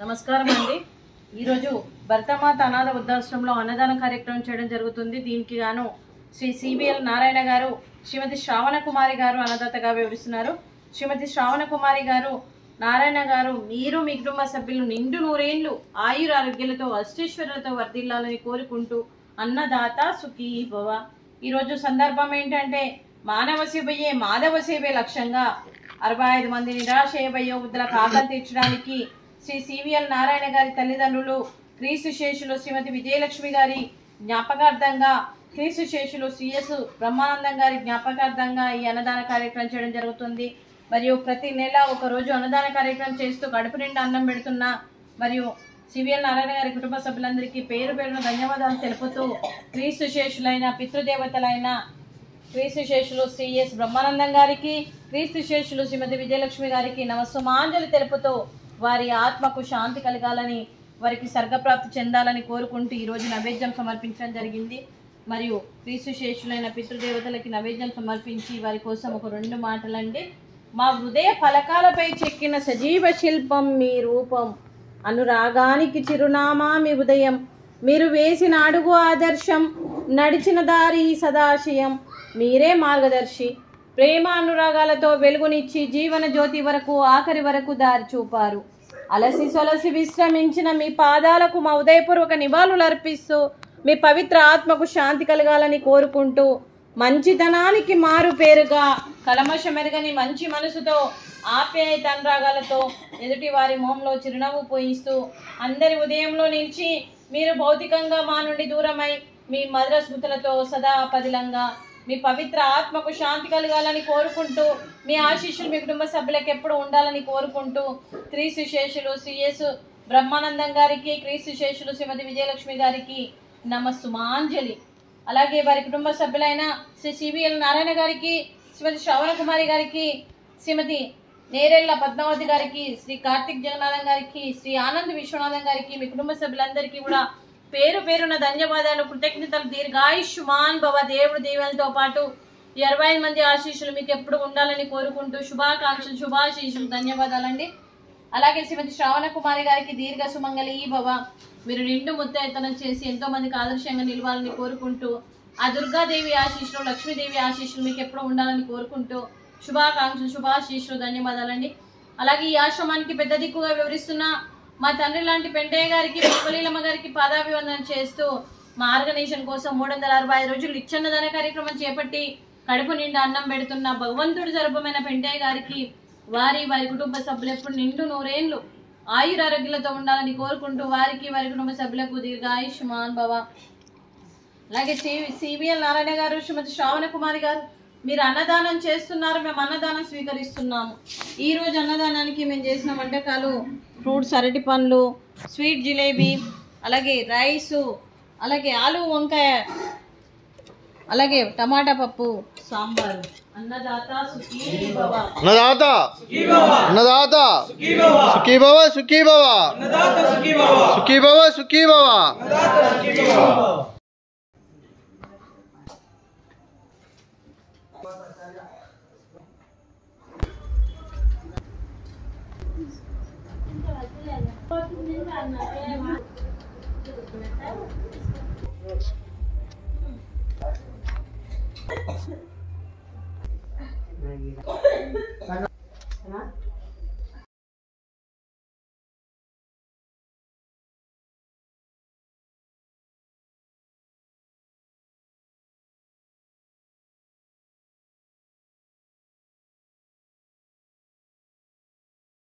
నమస్కారం అండి ఈరోజు భరతమాత అనాథ వృద్ధాశ్రమంలో అన్నదాన కార్యక్రమం చేయడం జరుగుతుంది దీనికి గాను శ్రీ సిబిఎల్ నారాయణ గారు శ్రీమతి శ్రావణ కుమారి గారు అన్నదాతగా వివరిస్తున్నారు శ్రీమతి శ్రావణ కుమారి గారు నారాయణ గారు మీరు మీ కుటుంబ సభ్యులు నిండు నూరేళ్లు ఆయుర ఆరోగ్యాలతో అష్టేశ్వరులతో వర్ధిల్లాలని కోరుకుంటూ అన్నదాత సుఖీ భవ ఈరోజు సందర్భం ఏంటంటే మానవ సేవయే మాధవ సేవే లక్ష్యంగా అరవై ఐదు మంది నిరాశయభయ వృద్ధులకు ఆకలి తీర్చడానికి శ్రీ సివిఎల్ నారాయణ గారి తల్లిదండ్రులు క్రీస్తు శేషులు శ్రీమతి విజయలక్ష్మి గారి జ్ఞాపకార్థంగా క్రీస్తు శేషులు సిఎస్ బ్రహ్మానందం గారి జ్ఞాపకార్థంగా ఈ అన్నదాన కార్యక్రమం చేయడం జరుగుతుంది మరియు ప్రతి నెల ఒక రోజు అన్నదాన కార్యక్రమం చేస్తూ కడుపు నిండా అన్నం పెడుతున్న మరియు సివిఎల్ నారాయణ గారి కుటుంబ సభ్యులందరికీ పేరు పేరున ధన్యవాదాలు తెలుపుతూ క్రీస్తు శేషులైన పితృదేవతలైన క్రీస్తు శేషులు శ్రీఎస్ బ్రహ్మానందం గారికి క్రీస్తు శేషులు శ్రీమతి విజయలక్ష్మి గారికి నమస్సుమాంజలి తెలుపుతూ వారి ఆత్మకు శాంతి కలగాలని వారికి స్వర్గప్రాప్తి చెందాలని కోరుకుంటూ ఈరోజు నైవేద్యం సమర్పించడం జరిగింది మరియు క్రీస్తు శేషులైన పితృదేవతలకి నైవేద్యం సమర్పించి వారి కోసం ఒక రెండు మాటలండి మా హృదయ ఫలకాలపై చెక్కిన సజీవ శిల్పం మీ రూపం అనురాగానికి చిరునామా మీ ఉదయం మీరు వేసిన అడుగు ఆదర్శం నడిచిన దారి సదాశయం మీరే మార్గదర్శి ప్రేమ అనురాగాలతో వెలుగునిచ్చి జీవన జ్యోతి వరకు ఆఖరి వరకు దారి చూపారు అలసి సొలసి విశ్రమించిన మీ పాదాలకు మా ఉదయపూర్వక నివాళులు అర్పిస్తూ మీ పవిత్ర ఆత్మకు శాంతి కలగాలని కోరుకుంటూ మంచితనానికి మారు పేరుగా కలమషమెరగని మంచి మనసుతో ఆప్యాయత అనురాగాలతో ఎదుటి వారి మొహంలో చిరునవ్వు పోయిస్తూ అందరి ఉదయంలో నిలిచి మీరు భౌతికంగా మా నుండి దూరమై మీ మధుర స్మృతులతో సదా పదిలంగా మీ పవిత్ర ఆత్మకు శాంతి కలగాలని కోరుకుంటూ మీ ఆశీస్సులు మీ కుటుంబ సభ్యులకు ఎప్పుడు ఉండాలని కోరుకుంటూ క్రీస్తు శేషులు శ్రీయేసు బ్రహ్మానందం గారికి క్రీస్తు శేషులు శ్రీమతి విజయలక్ష్మి గారికి నమస్సుమాంజలి అలాగే వారి కుటుంబ సభ్యులైన శ్రీ సివిఎల్ నారాయణ గారికి శ్రీమతి శ్రవణ కుమారి గారికి శ్రీమతి నేరెళ్ల పద్మావతి గారికి శ్రీ కార్తిక్ జగన్నాథం గారికి శ్రీ ఆనంద్ విశ్వనాథం గారికి మీ కుటుంబ సభ్యులందరికీ కూడా పేరు పేరున ధన్యవాదాలు కృతజ్ఞతలు దీర్ఘాయుష్మాన్ భవ దేవుడు దీవెనలతో పాటు ఈ అరవై ఐదు మంది ఆశీస్సులు మీకు ఎప్పుడు ఉండాలని కోరుకుంటూ శుభాకాంక్షలు శుభాశీస్సులు ధన్యవాదాలండి అలాగే శ్రీమతి శ్రావణ కుమారి గారికి దీర్ఘ సుమంగళి భవ మీరు నిండు ముత్తైతనం చేసి ఎంతో మందికి ఆదర్శంగా నిలవాలని కోరుకుంటూ ఆ దుర్గాదేవి ఆశీస్సులు లక్ష్మీదేవి ఆశీస్సులు మీకు ఎప్పుడు ఉండాలని కోరుకుంటూ శుభాకాంక్షలు శుభాశీస్సులు ధన్యవాదాలండి అలాగే ఈ ఆశ్రమానికి పెద్ద దిక్కుగా వివరిస్తున్న మా తండ్రి లాంటి పెంటయ్య గారికి పుష్పలీలమ్మ గారికి పాదాభివందనం చేస్తూ మా ఆర్గనైజేషన్ కోసం మూడు వందల అరవై ఐదు రోజులు ఇచ్చన్నదాన కార్యక్రమం చేపట్టి కడుపు నిండా అన్నం పెడుతున్న భగవంతుడి జరుపమైన పెంటయ్య గారికి వారి వారి కుటుంబ సభ్యులు ఎప్పుడు నిండు నూరేళ్లు ఆయురారోగ్యాలతో ఉండాలని కోరుకుంటూ వారికి వారి కుటుంబ సభ్యులకు దీర్ఘాయుష్మాన్ భవ అలాగే సిబిఎల్ నారాయణ గారు శ్రీమతి శ్రావణ కుమారి గారు మీరు అన్నదానం చేస్తున్నారు మేము అన్నదానం స్వీకరిస్తున్నాము ఈ రోజు అన్నదానానికి మేము చేసిన వంటకాలు ఫ్రూట్స్ అరటి పండ్లు స్వీట్ జిలేబీ అలాగే రైసు అలాగే ఆలు వంకాయ అలాగే టమాటా పప్పు సాంబారు అన్నదాత సుఖీ భవ అన్నదాత అన్నదాత సుఖీ భవ సుఖీ భవ సుఖీ భవ సుఖీ భవ